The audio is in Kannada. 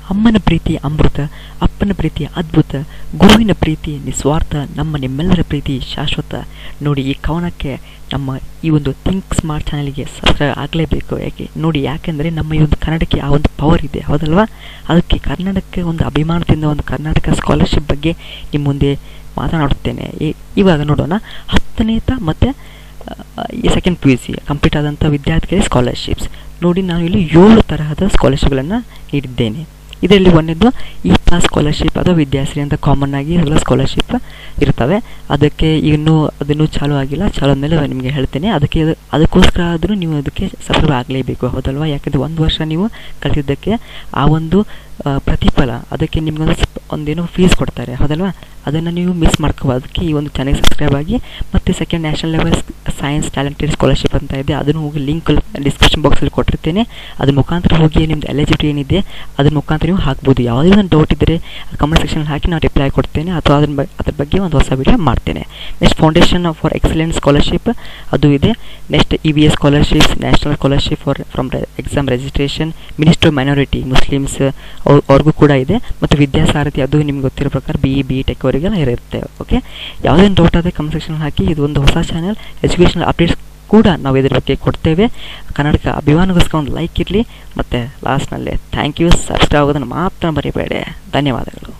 ಅಮ್ಮನ ಪ್ರೀತಿ ಅಮೃತ ಅಪ್ಪನ ಪ್ರೀತಿ ಅದ್ಭುತ ಗುರುವಿನ ಪ್ರೀತಿ ನಿಸ್ವಾರ್ಥ ನಮ್ಮ ನಿಮ್ಮೆಲ್ಲರ ಪ್ರೀತಿ ಶಾಶ್ವತ ನೋಡಿ ಈ ಕವನಕ್ಕೆ ನಮ್ಮ ಈ ಒಂದು ಥಿಂಕ್ ಸ್ಮಾರ್ಟ್ ಚಾನಲ್ಗೆ ಸಬ್ಸ್ಕ್ರೈಬ್ ಆಗಲೇಬೇಕು ಯಾಕೆ ನೋಡಿ ಯಾಕೆಂದರೆ ನಮ್ಮ ಈ ಒಂದು ಕನ್ನಡಕ್ಕೆ ಆ ಒಂದು ಪವರ್ ಇದೆ ಹೌದಲ್ವಾ ಅದಕ್ಕೆ ಕನ್ನಡಕ್ಕೆ ಒಂದು ಅಭಿಮಾನದಿಂದ ಒಂದು ಕರ್ನಾಟಕ ಸ್ಕಾಲರ್ಶಿಪ್ ಬಗ್ಗೆ ನಿಮ್ಮ ಮುಂದೆ ಮಾತನಾಡುತ್ತೇನೆ ಈ- ಇವಾಗ ನೋಡೋಣ ಹತ್ತನೇ ತ ಮತ್ತು ಈ second P U C complete ಆದಂಥ ವಿದ್ಯಾರ್ಥಿಗಳಿಗೆ ಸ್ಕಾಲರ್ಶಿಪ್ಸ್ ನೋಡಿ ನಾನು ಇಲ್ಲಿ ಏಳು ತರಹದ ಸ್ಕಾಲರ್ಶಿಪ್ಗಳನ್ನು ನೀಡಿದ್ದೇನೆ ಇದರಲ್ಲಿ ಒಂದನೇದು ಈ ಪಾಸ್ ಸ್ಕಾಲರ್ಶಿಪ್ ಅಥವಾ ವಿದ್ಯಾಶ್ರೀ ಅಂತ ಕಾಮನ್ ಆಗಿ ಎಲ್ಲ ಸ್ಕಾಲರ್ಶಿಪ್ ಇರ್ತವೆ ಅದಕ್ಕೆ ಇನ್ನೂ ಅದನ್ನು ಚಾಲೂ ಆಗಿಲ್ಲ ಚಾಲೂ ಆದಮೇಲೆ ನಿಮಗೆ ಹೇಳ್ತೇನೆ ಅದಕ್ಕೆ ಅದು- ಅದಕ್ಕೋಸ್ಕರ ಆದರೂ ನೀವು ಅದಕ್ಕೆ ಸಬ್ಸ್ಕ್ರೈಬ್ ಆಗಲೇಬೇಕು ಹೌದಲ್ವಾ ಯಾಕಂದರೆ ಒಂದು ವರ್ಷ ನೀವು ಕಲಿತಿದ್ದಕ್ಕೆ ಆ ಒಂದು ಆ, ಪ್ರತಿಫಲ ಅದಕ್ಕೆ ನಿಮ್ಗೊಂದು ಸ್ಪ್- ಒಂದೇನೋ ಫೀಸ್ ಕೊಡ್ತಾರೆ ಹೌದಲ್ವಾ ಅದನ್ನು ನೀವು ಮಿಸ್ ಮಾಡ್ಕೋಬೋದಕ್ಕೆ ಈ ಒಂದು ಚಾನಲ್ ಸಬ್ಸ್ಕ್ರೈಬ್ ಆಗಿ ಮತ್ತು second national level science talented scholarship ಅಂತ ಇದೆ ಅದನ್ನು ಹೋಗಿ ಲಿಂಕ್ ಡಿಸ್ಕ್ರಿಪ್ಷನ್ ಬಾಕ್ಸಲ್ಲಿ ಕೊಟ್ಟಿರ್ತೇನೆ ಅದ್ರ ಮುಖಾಂತರ ಹೋಗಿ ನಿಮ್ದು ಎಲಿಜಿಬಿಲಿಟಿ ಏನಿದೆ ಅದ್ರ ಮುಖಾಂತರ ನೀವು ಹಾಕ್ಬೋದು ಯಾವುದೇ ಒಂದು ಡೌಟ್ ಇದ್ದರೆ ಕಮೆಂಟ್ ಸೆಕ್ಷನಲ್ಲಿ ಹಾಕಿ ನಾನು ರಿಪ್ಲೈ ಕೊಡ್ತೇನೆ ಅಥವಾ ಅದ್ರ ಬ ಅದ್ರ ಬಗ್ಗೆ ಒಂದು ಹೊಸ ವಿಡಿಯೋ ಮಾಡ್ತೇನೆ next foundation for excellent scholarship ಅದು ಇದೆ next E V S scholarships national scholarship for from exam registration minister minority Muslims ಅವ್ರಿಗೂ ಕೂಡ ಇದೆ ಮತ್ತು ವಿದ್ಯಾಸಾರಥಿ ಅದು ನಿಮ್ಗೆ ಗೊತ್ತಿರೋ ಪ್ರಕಾರ ಬಿ ಇ ಬಿ ಟೆಕ್ ಅವರಿಗೆಲ್ಲ ಇರುತ್ತೆ ಓಕೆ ಯಾವುದೇ ಡೌಟ್ ಆದರೆ ಕಮೆಂಟ್ ಸೆಕ್ಷನ್ ಹಾಕಿ ಇದು ಒಂದು ಹೊಸ ಚಾನಲ್ ಎಜುಕೇಷನಲ್ ಅಪ್ಡೇಟ್ಸ್ ಕೂಡ ನಾವು ಇದ್ರ ಬಗ್ಗೆ ಕೊಡ್ತೇವೆ ಕನ್ನಡಕ ಅಭಿಮಾನಗೋಸ್ಕರ ಒಂದು ಲೈಕ್ ಇರಲಿ ಮತ್ತು ಲಾಸ್ಟ್ನಲ್ಲಿ ಥ್ಯಾಂಕ್ ಯು ಸಬ್ಸ್ಕ್ರೈಬ್ ಆಗೋದನ್ನು ಮಾತ್ರ ಮರಿಬೇಡಿ ಧನ್ಯವಾದಗಳು